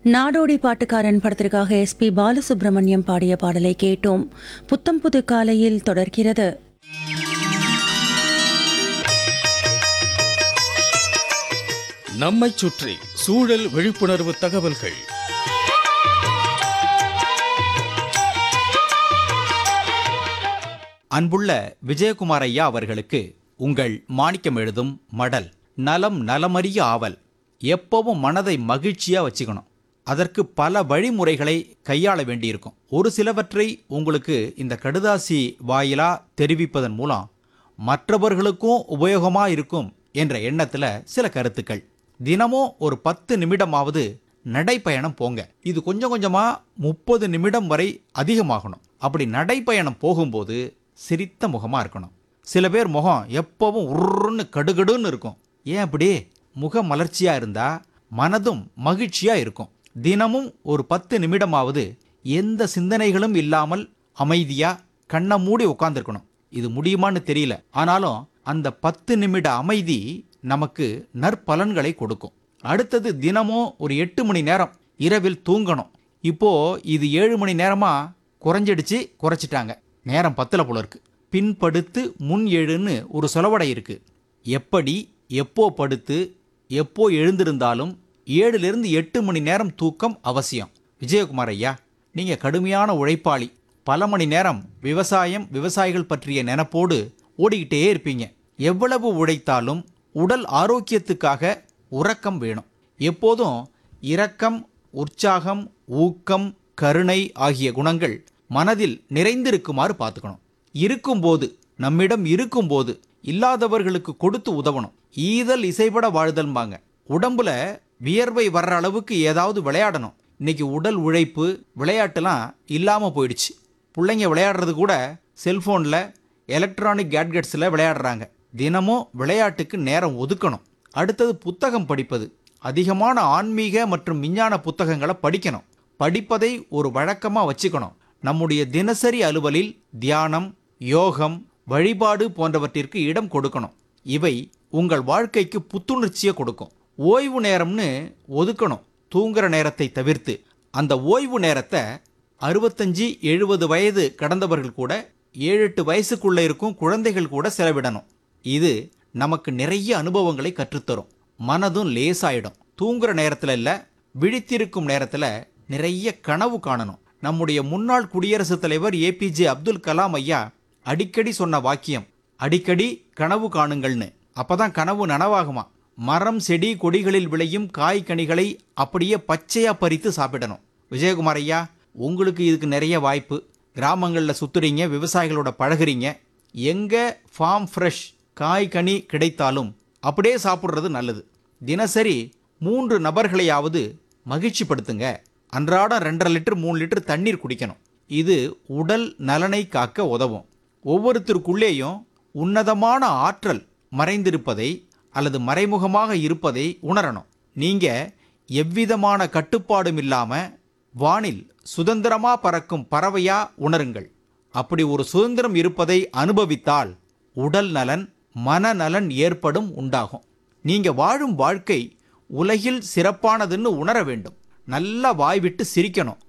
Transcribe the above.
நாடோடி பாட்டுக்காரன் படத்திற்காக எஸ்பி பாலசுப்ரமணியம் பாடிய பாடலை கேட்டோம் புத்தம் புது காலையில் தொடர்கிறது நம்மைச் சுற்றி சூழல் விழிப்புணர்வு தகவல்கள் அன்புள்ள விஜயகுமார் ஐயா அவர்களுக்கு உங்கள் மாணிக்கம் எழுதும் மடல் நலம் நலமறிய ஆவல் எப்பவும் மனதை மகிழ்ச்சியா வச்சுக்கணும் அதற்கு பல வழிமுறைகளை கையாள வேண்டியிருக்கும் ஒரு சிலவற்றை உங்களுக்கு இந்த கடுதாசி வாயிலா தெரிவிப்பதன் மூலம் மற்றவர்களுக்கும் உபயோகமா இருக்கும் என்ற எண்ணத்துல சில கருத்துக்கள் தினமும் ஒரு பத்து நிமிடமாவது நடைப்பயணம் போங்க இது கொஞ்சம் கொஞ்சமா முப்பது நிமிடம் வரை அதிகமாகணும் அப்படி நடைப்பயணம் போகும்போது சிரித்த முகமா இருக்கணும் சில பேர் முகம் எப்பவும் உருன்னு கடுகடுன்னு இருக்கும் ஏன் அப்படி முக மலர்ச்சியா இருந்தா மனதும் மகிழ்ச்சியா இருக்கும் தினமும் ஒரு பத்து நிமிடமாவது எந்த சிந்தனைகளும் இல்லாமல் அமைதியா கண்ணை மூடி உட்காந்துருக்கணும் இது முடியுமான்னு தெரியல ஆனாலும் அந்த பத்து நிமிட அமைதி நமக்கு நற்பலன்களை கொடுக்கும் அடுத்தது தினமும் ஒரு எட்டு மணி நேரம் இரவில் தூங்கணும் இப்போ இது ஏழு மணி நேரமா குறைஞ்சிடுச்சு குறைச்சிட்டாங்க நேரம் பத்துல போல இருக்கு பின்படுத்து முன் எழுன்னு ஒரு சொலவடை இருக்கு எப்படி எப்போ படுத்து எப்போ எழுந்திருந்தாலும் ஏழுலேருந்து எட்டு மணி நேரம் தூக்கம் அவசியம் விஜயகுமார் ஐயா நீங்க கடுமையான உழைப்பாளி பல மணி நேரம் விவசாயம் விவசாயிகள் பற்றிய நினைப்போடு ஓடிக்கிட்டே இருப்பீங்க எவ்வளவு உழைத்தாலும் உடல் ஆரோக்கியத்துக்காக உறக்கம் வேணும் எப்போதும் இரக்கம் உற்சாகம் ஊக்கம் கருணை ஆகிய குணங்கள் மனதில் நிறைந்திருக்குமாறு பார்த்துக்கணும் இருக்கும்போது நம்மிடம் இருக்கும்போது இல்லாதவர்களுக்கு கொடுத்து உதவணும் ஈதல் இசைபட வாழ்தல்பாங்க உடம்புல வியர்வை வர்ற அளவுக்கு ஏதாவது விளையாடணும் இன்னைக்கு உடல் உழைப்பு விளையாட்டுலாம் இல்லாமல் போயிடுச்சு பிள்ளைங்க விளையாடுறது கூட செல்ஃபோனில் எலக்ட்ரானிக் கேட்கெட்ஸில் விளையாடுறாங்க தினமும் விளையாட்டுக்கு நேரம் ஒதுக்கணும் அடுத்தது புத்தகம் படிப்பது அதிகமான ஆன்மீக மற்றும் விஞ்ஞான புத்தகங்களை படிக்கணும் படிப்பதை ஒரு வழக்கமாக வச்சுக்கணும் நம்முடைய தினசரி அலுவலில் தியானம் யோகம் வழிபாடு போன்றவற்றிற்கு இடம் கொடுக்கணும் இவை உங்கள் வாழ்க்கைக்கு புத்துணர்ச்சியை கொடுக்கும் ஓய்வு நேரம்னு ஒதுக்கணும் தூங்குற நேரத்தை தவிர்த்து அந்த ஓய்வு நேரத்தை அறுபத்தஞ்சு எழுபது வயது கடந்தவர்கள் கூட ஏழு எட்டு வயசுக்குள்ள இருக்கும் குழந்தைகள் கூட செலவிடணும் இது நமக்கு நிறைய அனுபவங்களை கற்றுத்தரும் மனதும் லேசாயிடும் தூங்குற நேரத்துல இல்ல விழித்திருக்கும் நேரத்துல நிறைய கனவு காணணும் நம்முடைய முன்னாள் குடியரசுத் தலைவர் ஏபிஜே அப்துல் கலாம் ஐயா அடிக்கடி சொன்ன வாக்கியம் அடிக்கடி கனவு காணுங்கள்னு அப்பதான் கனவு நனவாகுமா மரம் செடி கொடிகளில் விளையும் காய் கனிகளை அப்படியே பச்சையா பறித்து சாப்பிடணும் விஜயகுமார் ஐயா உங்களுக்கு இதுக்கு நிறைய வாய்ப்பு கிராமங்களில் சுத்துறீங்க விவசாயிகளோட பழகுறீங்க எங்க ஃபார்ம் ஃப்ரெஷ் காய் கனி கிடைத்தாலும் அப்படியே சாப்பிட்றது நல்லது தினசரி மூன்று நபர்களையாவது மகிழ்ச்சிப்படுத்துங்க அன்றாடம் ரெண்டரை லிட்டர் மூணு லிட்டர் தண்ணீர் குடிக்கணும் இது உடல் நலனை காக்க உதவும் ஒவ்வொருத்தருக்குள்ளேயும் உன்னதமான ஆற்றல் மறைந்திருப்பதை அல்லது மறைமுகமாக இருப்பதை உணரணும் நீங்க எவ்விதமான கட்டுப்பாடும் இல்லாம வானில் சுதந்திரமா பறக்கும் பறவையா உணருங்கள் அப்படி ஒரு சுதந்திரம் இருப்பதை அனுபவித்தால் உடல் நலன் மனநலன் ஏற்படும் உண்டாகும் நீங்க வாழும் வாழ்க்கை உலகில் சிறப்பானதுன்னு உணர வேண்டும் நல்லா வாய் விட்டு சிரிக்கணும்